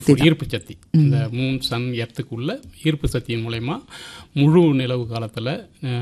ஈர்ப்பு சக்தி இந்த Moon Sun எர்த்துக்குள்ள ஈர்ப்பு சக்தியின் மூலயமா முழு நிலவு காலத்தில்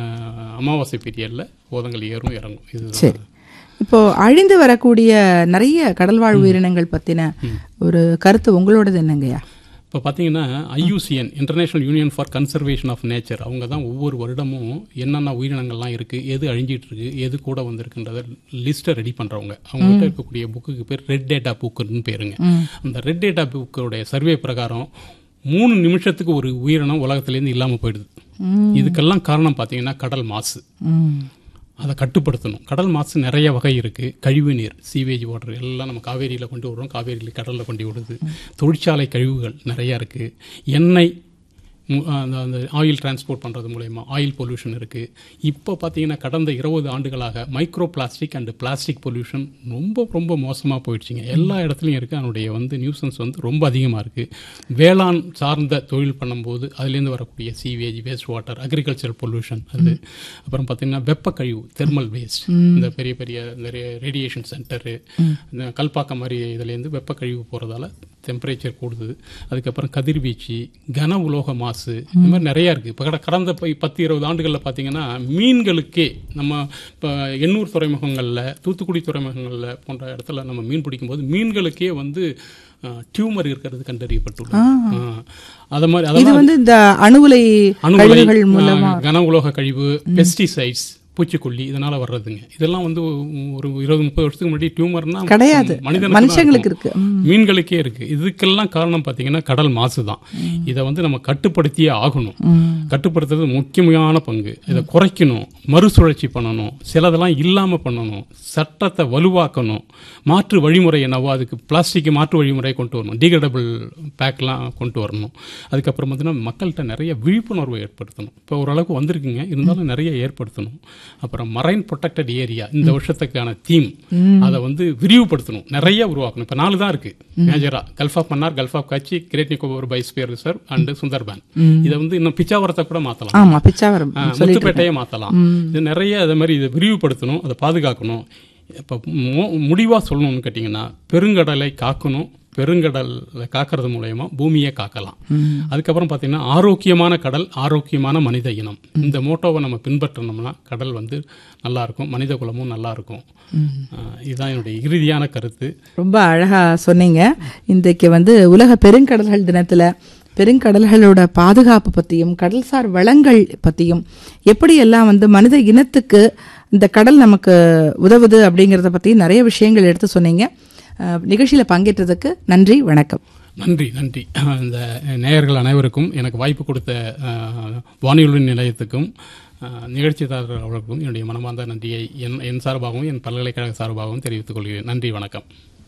அமாவாசை பீரியடில் ஓதங்கள் ஏறும் இறங்கும் இதுதான் சரி இப்போ அழிந்து வரக்கூடிய நிறைய கடல்வாழ் உயிரினங்கள் பத்தின ஒரு கருத்து உங்களோடது என்னங்கய்யா இப்போ பார்த்தீங்கன்னா IUCN International Union for Conservation of Nature அவங்க தான் ஒவ்வொரு வருடமும் என்னென்ன உயிரினங்கள்லாம் இருக்குது எது அழிஞ்சிட்டு இருக்கு எது கூட வந்திருக்குன்றத லிஸ்ட்டை ரெடி பண்ணுறவங்க அவங்ககிட்ட இருக்கக்கூடிய புக்குக்கு பேர் ரெட் டேட்டா புக்குன்னு பேருங்க அந்த ரெட் டேட்டா புக்கோடைய சர்வே பிரகாரம் மூணு நிமிஷத்துக்கு ஒரு உயிரினம் உலகத்துலேருந்து இல்லாமல் போயிடுது இதுக்கெல்லாம் காரணம் பார்த்தீங்கன்னா கடல் மாசு ம் அதை கட்டுப்படுத்தணும் கடல் மாசு நிறைய வகை இருக்குது கழிவு நீர் சீவேஜ் வாட்டர் எல்லாம் நம்ம காவேரியில் கொண்டு வரோம் காவேரியில் கடலில் கொண்டு விடுது தொழிற்சாலை கழிவுகள் நிறையா இருக்குது எண்ணெய் மு- அந்த அந்த ஆயில் டிரான்ஸ்போர்ட் பண்ணுறது மூலயமா ஆயில் பொல்யூஷன் இருக்குது இப்போ பார்த்தீங்கன்னா கடந்த இருபது ஆண்டுகளாக micro plastic and plastic pollution ரொம்ப ரொம்ப மோசமாக போயிடுச்சுங்க எல்லா இடத்துலையும் இருக்குது அதனுடைய வந்து நியூசன்ஸ் வந்து ரொம்ப அதிகமாக இருக்குது வேளாண் சார்ந்த தொழில் பண்ணும்போது அதுலேருந்து வரக்கூடிய sewage waste water agriculture pollution அது அப்புறம் பார்த்தீங்கன்னா வெப்ப கழிவு தெர்மல் வேஸ்ட் இந்த பெரிய பெரிய இந்த ரேடியேஷன் சென்டரு இந்த கல்பாக்கம் மாதிரி இதுலேருந்து வெப்ப கழிவு போகிறதால டெம்பரேச்சர் கூடுது அதுக்கப்புறம் கதிர்வீச்சு கன உலோக மாசு இந்த மாதிரி நிறையா இருக்குது இப்போ கடந்த போய் பத்து இருபது ஆண்டுகளில் பார்த்தீங்கன்னா மீன்களுக்கே நம்ம இப்போ எண்ணூர் துறைமுகங்களில் தூத்துக்குடி துறைமுகங்களில் போன்ற இடத்துல நம்ம மீன் பிடிக்கும்போது மீன்களுக்கே வந்து டியூமர் இருக்கிறது கண்டறியப்பட்டுள்ளது ஆ. அது மாதிரி இது அதெல்லாம் வந்து இந்த அணுகுலை அணுகுலை கழிவுகள் மூலமா ஆ, கன உலோக கழிவு பெஸ்டிசைட்ஸ் பூச்சிக்கொல்லி இதனால வர்றதுங்க இதெல்லாம் வந்து ஒரு இருபது முப்பது வருஷத்துக்கு முன்னாடி டியூமர்னா கிடையாது மனிதனுக்கு தான் மனுஷங்களுக்கு இருக்கும். இருக்கு ம். மீன்களுக்கே இருக்கு இதுக்கெல்லாம் காரணம் பார்த்தீங்கன்னா கடல் மாசு தான் இதை வந்து நம்ம கட்டுப்படுத்தியே ஆகணும் கட்டுப்படுத்துறது முக்கியமான பங்கு இதை குறைக்கணும் மறுசுழற்சி பண்ணணும் சிலதெல்லாம் இல்லாமல் பண்ணணும் சட்டத்தை வலுவாக்கணும் மாற்று வழிமுறை என்னவோ அதுக்கு பிளாஸ்டிக் மாற்று வழிமுறை கொண்டு வரணும் டீகிரேடபிள் பேக்லாம் கொண்டு வரணும் அதுக்கப்புறம் பார்த்தீங்கன்னா மக்கள்கிட்ட நிறைய விழிப்புணர்வு ஏற்படுத்தணும் இப்போ ஓரளவுக்கு வந்திருக்குங்க இருந்தாலும் நிறைய ஏற்படுத்தணும் அப்புறம் மரைன் ப்ரொடெக்டட் ஏரியா இந்த வருஷத்துக்கான தீம் அதை வந்து விரிவுபடுத்தணும் நிறைய உருவாக்கணும் இப்போ நாலு தான் இருக்கு மேஜரா Gulf of Mannar Gulf of Kutch Great Nicobar biosphere reserve and Sundarban இதை வந்து இன்னும் பிச்சாவரத்தை கூட மாற்றலாம் ஆமா பிச்சாவரம் ஆ, முத்துப்பேட்டையை மாற்றலாம் இது நிறைய அது மாதிரி இதை விரிவுபடுத்தணும் அதை பாதுகாக்கணும் இப்போ முடிவாக சொல்லணும்னு கேட்டிங்கன்னா பெருங்கடலை காக்கணும் பெருங்கடலை காக்கிறது மூலயமா பூமியை காக்கலாம் அதுக்கப்புறம் பார்த்தீங்கன்னா ஆரோக்கியமான கடல் ஆரோக்கியமான மனித இனம் இந்த மோட்டோவை நம்ம பின்பற்றினோம்னா கடல் வந்து நல்லா இருக்கும் மனித குலமும் நல்லா இருக்கும் ஆ, இதுதான் என்னுடைய இறுதியான கருத்து ரொம்ப அழகா சொன்னீங்க இன்றைக்கு வந்து உலக பெருங்கடல்கள் தினத்துல பெருங்கடல்களோட பாதுகாப்பு பத்தியும் கடல்சார் வளங்கள் பத்தியும் எப்படி எல்லாம் வந்து மனித இனத்துக்கு இந்த கடல் நமக்கு உதவுது அப்படிங்கறத பத்தி நிறைய விஷயங்கள் எடுத்து சொன்னீங்க அஹ், நிகழ்ச்சியில பங்கேற்றதுக்கு நன்றி வணக்கம் நன்றி நன்றி இந்த நேயர்கள் அனைவருக்கும் எனக்கு வாய்ப்பு கொடுத்த அஹ், வானொலி நிலையத்துக்கும் அஹ், நிகழ்ச்சிதாரர் அவர்களுக்கும் என்னுடைய மனமார்ந்த நன்றியை என் என் சார்பாகவும் என் பல்கலைக்கழக சார்பாகவும் தெரிவித்துக் கொள்கிறேன் நன்றி வணக்கம்